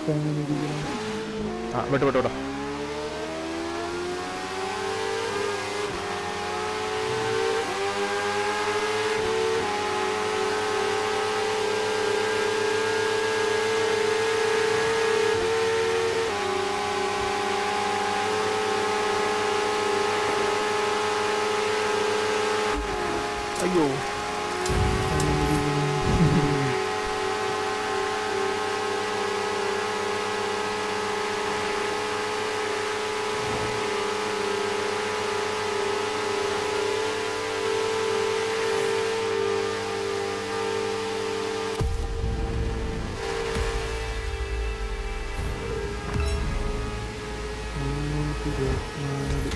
എങ്ങനെ ഇരിക്കണം ആ വിട്ടു വിട്ടു വിട്ടോ അയ്യോ മുന്നൂറ്റി ഇരുപത്തിനാല്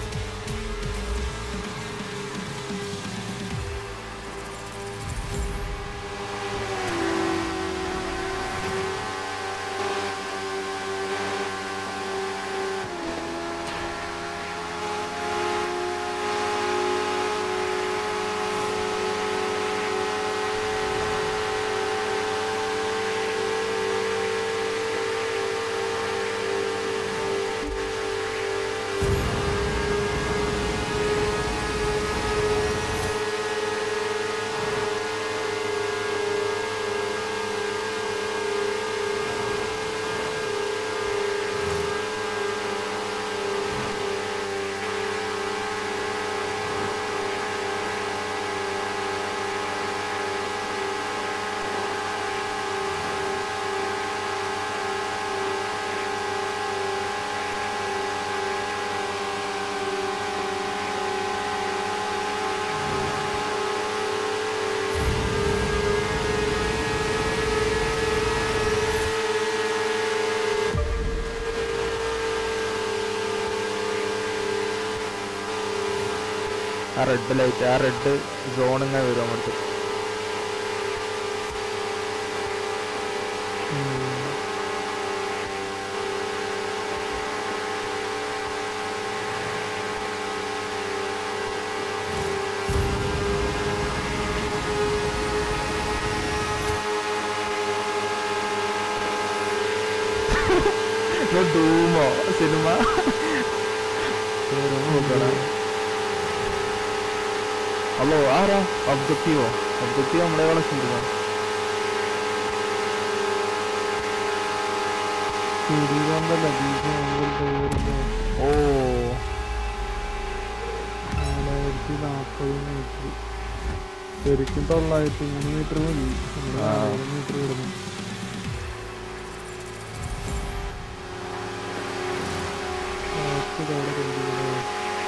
ആ റെഡ് ലൈറ്റ് ആ റെഡ് സോൺ ഇങ്ങനെ വരും അങ്ങോട്ട് ഡൂമോ സിനിമ ഹലോ ആരാ ഒബ്ജക്റ്റീവോ ഒബ്ജക്റ്റീവ് നമ്മളെ ഇവിടെ സിനിമ തിരുവന്തല്ല ഓ നാലായിരത്തി നാൽപ്പത് മീറ്റർ ശരിക്കും തൊള്ളായിരത്തി മൂന്ന് മീറ്റർ മതി നമ്മള് ആ. നാലായിരം മീറ്റർ വിടുന്നു ലാസ്റ്റ് ഇതവിടെ കൊണ്ടുപോകുന്നത്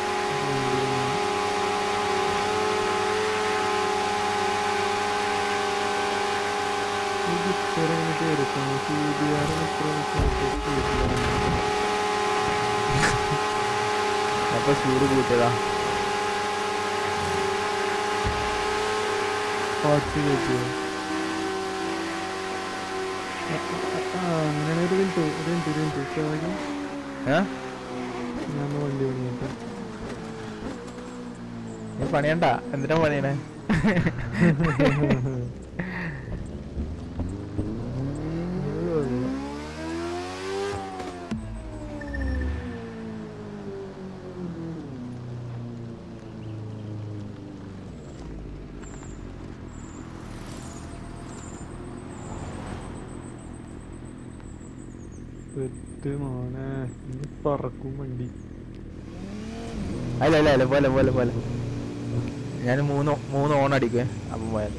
ഇത് ഇത്ര മിനിറ്റ് എടുക്കും സി ബി ആർ ഇത്ര മിനിറ്റ് അപ്പൊ ചൂട് കൂട്ടിയതാ പാട്ട് കേൾക്കുക ആ അങ്ങനെ ഒരു മിനിറ്റ് ഒരു മിനിറ്റ് ഒരു മിനിറ്റ് ശരി ഏ ഞാൻ ഒന്ന് വണ്ടി പണിയട്ടെ നീ പണിയണ്ട എന്തിനാ പണിയണേ ഇത് കൊള്ളാം. സെറ്റ് മോനെ ഇനി പറക്കും വണ്ടി അല്ല അല്ല അല്ല പോലെ പോലെ പോലെ ഞാൻ മൂന്ന് മൂന്ന് ഓൺ അടിക്കേ അപ്പം പോയാൽ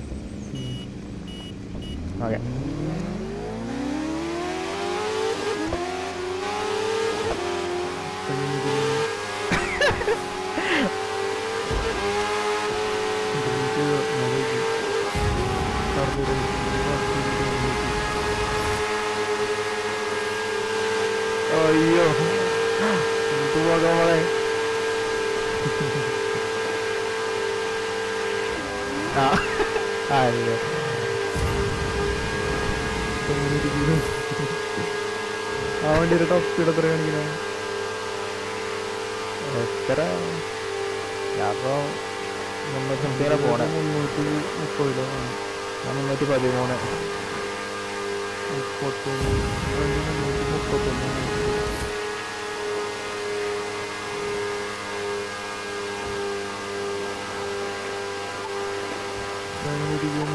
ഓക്കെ അയ്യോ എന്ത് പോകാൻ മോളെ ആ ആ അല്ലേ ആ വണ്ടിയുടെ ടോപ്പ് സ്പീഡ് എത്ര കാണിക്കണേ എത്ര അപ്പൊ മുന്നൂറ്റി സംതിങ്ങനെ പോണേ മുന്നൂറ്റി മുപ്പതിലോ ഞാൻ മുന്നൂറ്റി പതിമൂന്ന് മുപ്പത്തൊന്ന് രണ്ട് മുന്നൂറ്റി മുപ്പത്തൊന്ന് ഞാൻ ഇരിക്കുന്നു.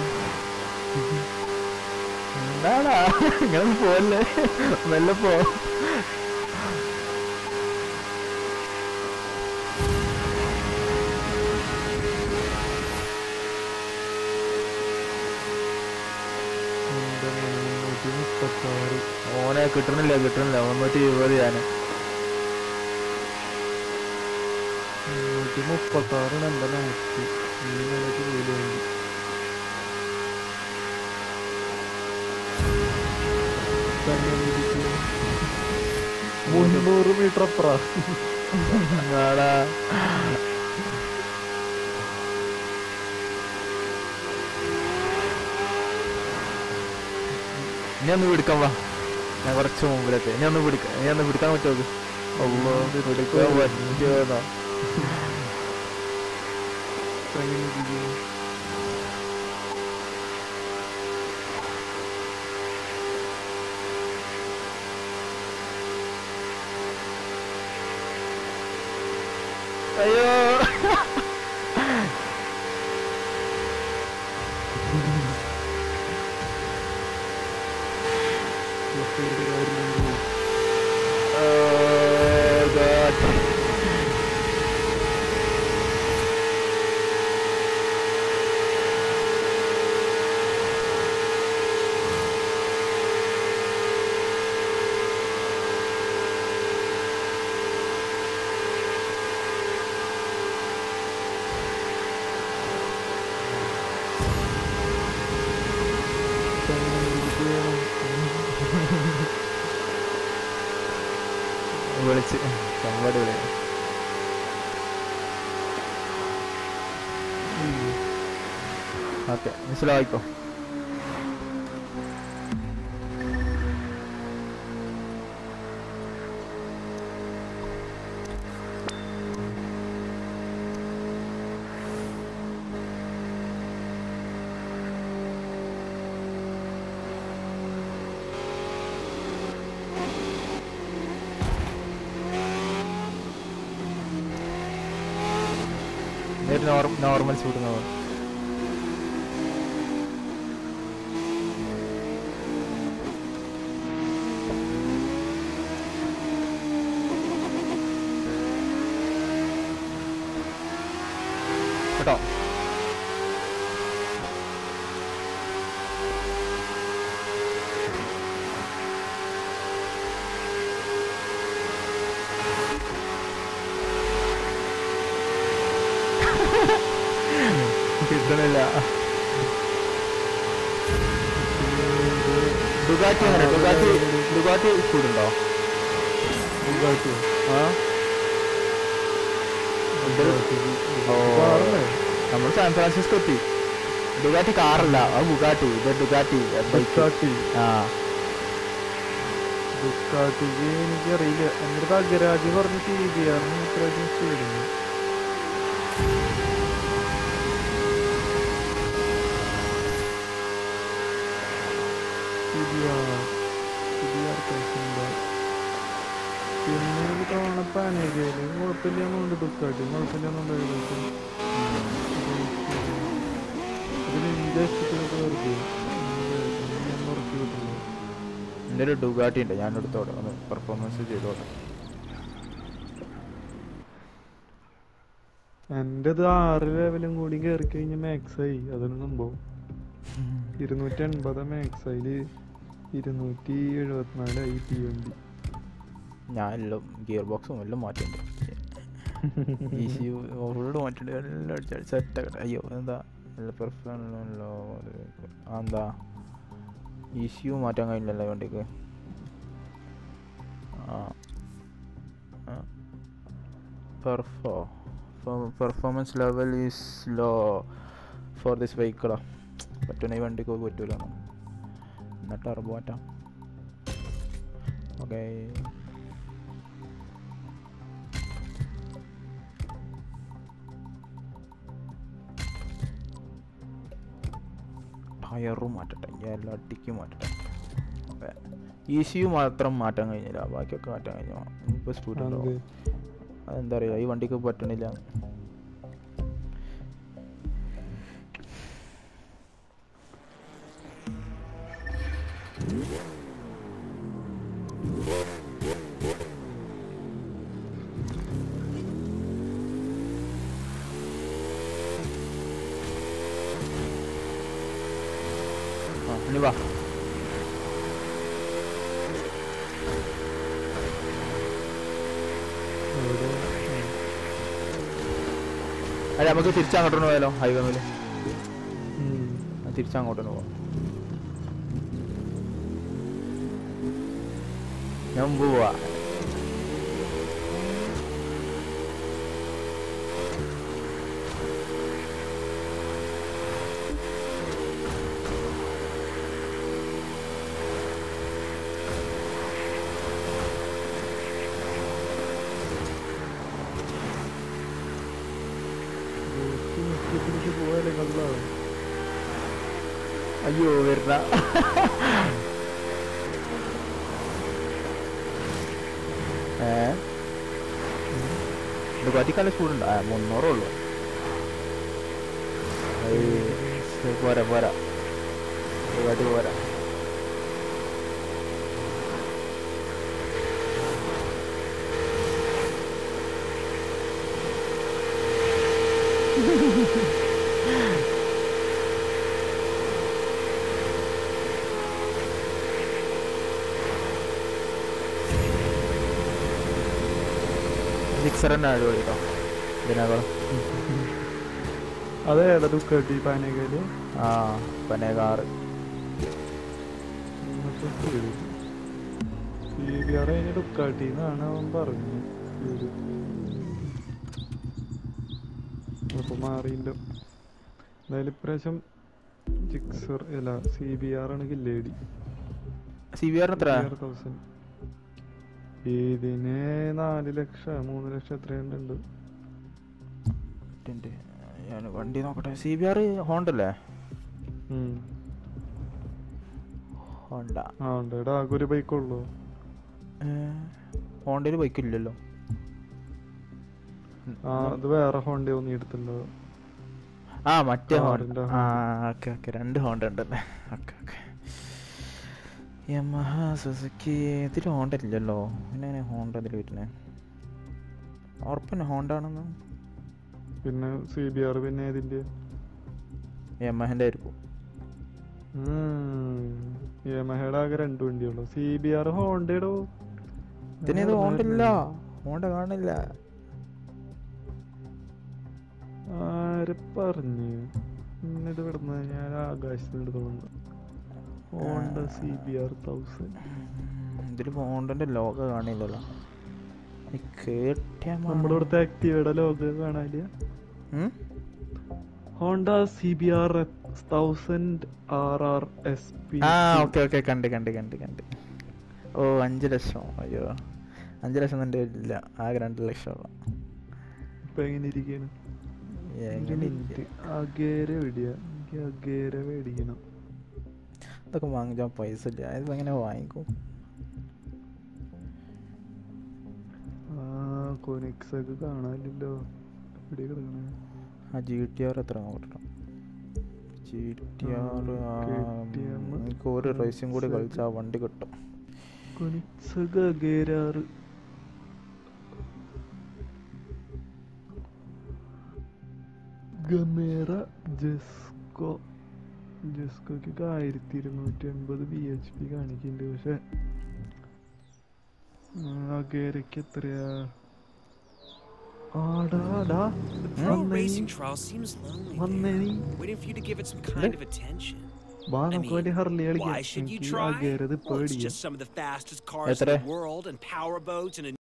എന്താടാ ഇങ്ങനെ പോവല്ലേ മെല്ലെ പോ എൻ്റെ മുന്നൂറ്റി മുപ്പത്താറ് ഓനെ കിട്ടണില്ല കിട്ടണില്ല മുന്നൂറ്റി ഇരുപത് ഞാൻ മുന്നൂറ്റി മുപ്പത്താറാണ് എൻ്റെ മാക്സ് ഇനി നിനക്ക് ജോലി വേണ്ടി തന്നെ ഇരിക്കുന്നു. മുന്നൂറ് മീറ്റർ അപ്പുറ ആടാ ഇനി ഒന്ന് പിടിക്കാൻ വാ ഞാൻ കുറച്ച് മുമ്പിലെത്തി ഇനി ഒന്ന് പിടിക്കാം ഇനി ഒന്ന് പിടിക്കാൻ പറ്റുമോ അല്ലോ പിടിക്കാൻ പറ്റുമോ തന്നെ ഇരിക്കുന്നു. അയ്യോ ഇരുപത്തിയേഴായിരം Oh, God. തന്നെ ഇരിക്കുന്നു. വിളിച്ച് സംവാട് വിളി അയ്യോ. ഓക്കെ മനസ്സിലായിക്കോ നോർമൽ ചൂടുന്ന കേട്ടോ കിട്ടണില്ല ഡുഗാറ്റി എങ്ങനെ ഡുഗാറ്റി ഡുഗാറ്റി ചൂടുണ്ടോ ബുഗാട്ടി. ആ ബുഗാട്ടി. ഓ. കാറല്ലേ? നമ്മൾ സാൻ ഫ്രാൻസിസ്കോ എത്തി ഡുഗാറ്റി കാറല്ല അത് ബുഗാട്ടി ഇത് ഡുഗാട്ടി ബൈക്ക് ബുഗാട്ടി. ആ ബുഗാട്ടിക്ക് എനിക്കറിയില്ല എൻ്റെ അടുത്ത് അഗരാജ് പറഞ്ഞ് ടി വി ആറിന് ഇപ്രാവശ്യം സ്പീഡിന് പിന്നെ ഒരു തവണ പാനേകയില് കുഴപ്പമില്ലാന്നുണ്ട് ബുക്കാട്ടി കുഴപ്പമില്ലാന്നുണ്ട് ഏകദേശം ഇതിൽ ഇന്ത്യ ഇഷ്ടത്തിനൊക്കെ വെറുതെ ഞാൻ ഉറക്കി കിട്ടുന്നു എൻ്റെ ഒരു ഡുഗാട്ടി ഉണ്ട് ഞാൻ എടുത്തോടെ ഒന്ന് പെർഫോമൻസ് ചെയ്തോട്ടെ എൻ്റെത് ആറ് ലെവലും കൂടി കയറി കഴിഞ്ഞ മാക്സ് ആയി അതാണ് സംഭവം ഇരുന്നൂറ്റി എൺപത് മാക്സ് അതില് ഇരുന്നൂറ്റി എഴുപത്തിനാലായി ടി വണ്ടി ഞാൻ എല്ലാം ഗിയർ ബോക്സും എല്ലാം മാറ്റിയിട്ടുണ്ട് ഈസി ഫുള്ള് മാറ്റിണ്ട് എല്ലാം അടിച്ച് സെറ്റ് ആക്കട്ടെ അയ്യോ എന്താ നല്ല പെർഫെക്റ്റല്ലോ ആ എന്താ ഈസിയു മാറ്റാൻ കഴിയില്ലല്ലോ വണ്ടിക്ക് ആ perfo performance level is low for this വെഹിക്കിളാ പറ്റുന്ന ഈ വണ്ടിക്ക് പറ്റൂല എന്നിട്ട് ടർബോ മാറ്റാം ഓക്കെ ടയറും മാറ്റട്ടെ ഞാൻ എല്ലാ അടിക്കും മാറ്റട്ടെ നോക്കട്ടെ ഇ സി യു മാത്രം മാറ്റാൻ കഴിഞ്ഞില്ല ബാക്കിയൊക്കെ മാറ്റാൻ കഴിഞ്ഞു ഇപ്പോൾ സ്പീഡ് ഉണ്ടോ അതെ. അതെന്താ അറിയില്ല ഈ വണ്ടിക്ക് പറ്റണില്ല ആ ഇനി വാ അവിടെ, അല്ല നമുക്ക് തിരിച്ചങ്ങോട്ട് പോയാലോ ഹൈവേ മേലെ ഉം. തിരിച്ചങ്ങോട്ട് പോവാം ഞാൻ പോവാ ബോട്ട് നിർത്തി പിടിച്ച് പോയാലേ കള്ളാ അയ്യോ വരണ ഏ ദുബാറ്റിക്കാല സ്പീഡുണ്ട് ആ മുന്നൂറേ ഉള്ളൂ ഏയ്, ഇത് പോരാ പോരാ ദുബാറ്റി പോരാ സിക്സർ തന്നെ അടിപൊളി കേട്ടോ ഇതിനകം അതേതാ ദുഃഖട്ടി പാനകയില് ആ പനേകാറ് സി ബി ആർ അതിന് ഡുക്കാട്ടി എന്നാണ് അവൻ പറഞ്ഞു പേര്. അപ്പൊ മാറിയില്ല എന്തായാലും ഇപ്രാവശ്യം ജിക്സർ അല്ല സി ബി ആർ ആണ് കില്ലേടി സി ബി ആറിന് എത്ര തൗസൻഡ് ഇതിന് നാല് ലക്ഷം മൂന്ന് ലക്ഷം എത്രയുണ്ട് ടിൻറ്റ്. ഞാൻ വണ്ടി നോക്കട്ടെ സി ബി ആർ ഹോണ്ട അല്ലേ ഹോണ്ട ആ ഉണ്ട് എടാ ആകെ ഒരു ബൈക്കുള്ളൂ ഹോണ്ടയിൽ ബൈക്ക് ഇല്ലല്ലോ ആ അത് വേറെ ഹോണ്ട ഒന്നും എടുത്തിട്ടുണ്ടോ ആ മറ്റേ ഹോണ്ട കാറിന്റെ ആ ഓക്കെ ഓക്കെ രണ്ട് ഹോണ്ട ഉണ്ടല്ലേ ഓക്കെ ഓക്കെ യമഹ സുസുക്കി ഇതിൽ ഹോണ്ട ഇല്ലല്ലോ പിന്നെ എങ്ങനെ ഹോണ്ട ഇതിൽ വരുന്നത് ഉറപ്പന്നെ ഹോണ്ട ആണെന്ന് പിന്നെ സി ബി ആർ പിന്നെ ഏതിന്റെ യമഹൻ്റെ ആയിരിക്കും യമഹയുടെ ആകെ രണ്ട് വണ്ടിയുള്ളൂ സി ബി ആർ ഹോണ്ടയുടെ ഇതിനേത് ഹോണ്ട ഇല്ല ഹോണ്ട കാണില്ല ആര് പറഞ്ഞു ഇന്നിത് വിടുന്നത് ഞാൻ ആകാശത്തിന് എടുത്തോണ്ട് Honda C B R thousand ഇതിൽ ഹോണ്ടൻ്റെ ലോഗോ കാണില്ലല്ലോ ഈ കേട്ടിയ നമ്മുടെ ഇവിടുത്തെ ആക്റ്റീവയുടെ ലോഗോ കാണാനില്ല ഉം? Honda C B R thousand R R S P ആ ഓക്കെ ഓക്കെ കണ്ട് കണ്ട് കണ്ട് കണ്ട് ഓ അഞ്ച് ലക്ഷം അയ്യോ അഞ്ച് ലക്ഷം എൻ്റെ ഇല്ല ആകെ രണ്ട് ലക്ഷം ഉള്ള ഇപ്പൊ എങ്ങനെ ഇരിക്കാണ് എങ്ങനെ ഇരിക്കും? അഗേര മേടിയ എനിക്ക് അഗേര മേടിക്കണം ഇതൊക്കെ വാങ്ങിച്ചാൽ പൈസ ഇല്ല ഇത് എങ്ങനെ വാങ്ങിക്കും ആ കൊനിക്സ് ഒക്കെ കാണാനില്ലല്ലോ എവിടെ കിടക്കണേ ആ ജി ടി ആർ എത്ര നോക്കണം ജി ടി ആർ KTM. എനിക്ക് ഒരു റേസും കൂടി കളിച്ചാൽ ആ വണ്ടി കിട്ടും കൊനിക്സ് ഒക്കെ അഗേരാറ് ഗമേറ ജെസ്കോ ജെസ്കോക്ക് ആയിരത്തി ഇരുന്നൂറ്റി എൺപത് ബി എച്ച് പി കാണിക്കുന്നുണ്ട് പക്ഷെ അഗേരക്ക് എത്രയാ ആടാ ആടാ Pro വന്നേനി. racing trial seems lonely. വന്നേനി. there, Waiting for you to give it some kind of attention. വാ I നമുക്ക് mean, വേണ്ടി ഹർലി കളിക്കാം why should you എനിക്ക് try? അഗേരത് Well, it's പേടിയാ just some of the fastest cars in എത്ര? the world and power boats and a